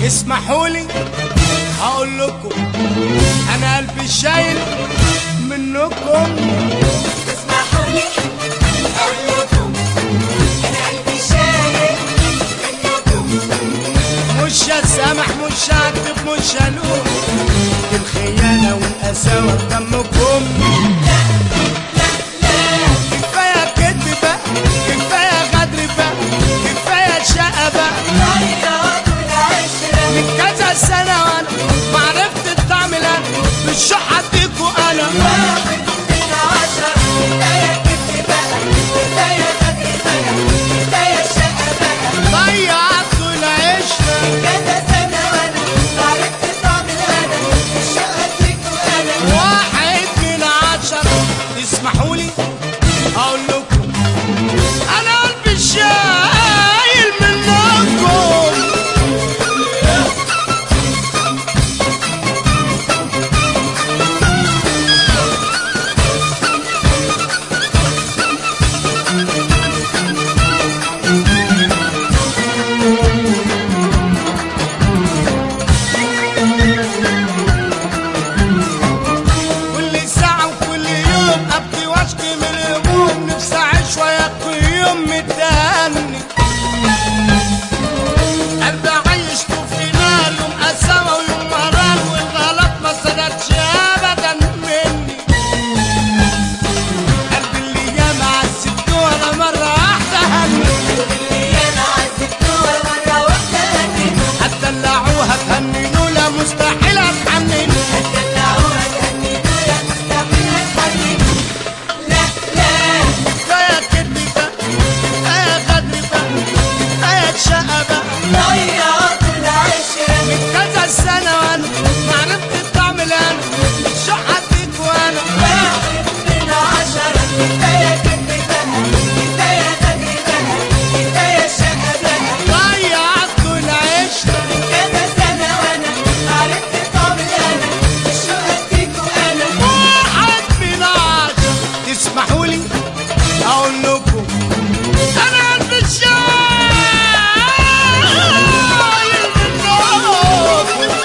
اسمحوا لي هقول لكم انا قلبي شايل منكم اسمحوا لي اقول لكم انا قلبي شايل منكم مش هسامح مش هكتب مش هلوم الخيانة والقساوة بدمكم كفاية كدب بقى كفاية غدر بقى كفاية شقة بقى طريقة العشرة من كذا سنة وانا معرفت الطعم لا بالشح اديكوا انا واحد من عشرة كفاية كدب بقى كفاية غدر بقى كفاية شقة بقى ضيعتوا العشرة كذا سنة وانا عرفت طعم الهنا الشقة فيك وانا واحد من عشرة تسمحوا لي اقول لكم انا قلبي شايل منكم كل ساعة وكل يوم أبكي وأشكي من الهموم نفسي أعيش وياكل يوم متهني قلبي عيشته في نار يوم قساوة ويوم مرار والغلط ما صدقش أبدا مني قلبي اللي ياما عذبته ولا مرة واحدة هني اللي انا عذبتوها مرة واحدة هني هتدلعوها تهننوا لا مستحيل أتحنن هتدلعوها تهنينوها مستحيل اتحنن لا لا كفاية كدب بقى كفاية غدر بقى كفاية شقة بقى ضيعت العشرة من كذا سنة وانا معرفت الطعم الان شو حديك وانا واحد من عشرة كفاية كدب بقى كفاية غدر بقى كفاية شقة بقى ضيعت العشرة كذا سنة وانا عرفت طعم الهنا الشقة فيك وانا واحد من عشرة تسمحوا لي اقول لكم انا قلبي شايل منكم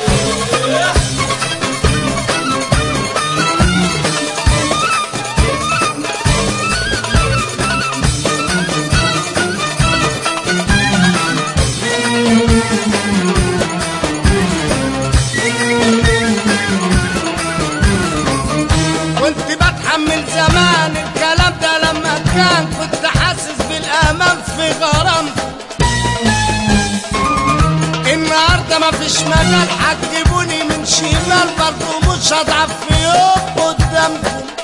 كنت بتحمل زمان الكلام ده لما كان كنت حاسس بالامان في غرامته النهارده مفيش مجال هتجيبوني من شمال برضه مش هضعف في يوم قدامكم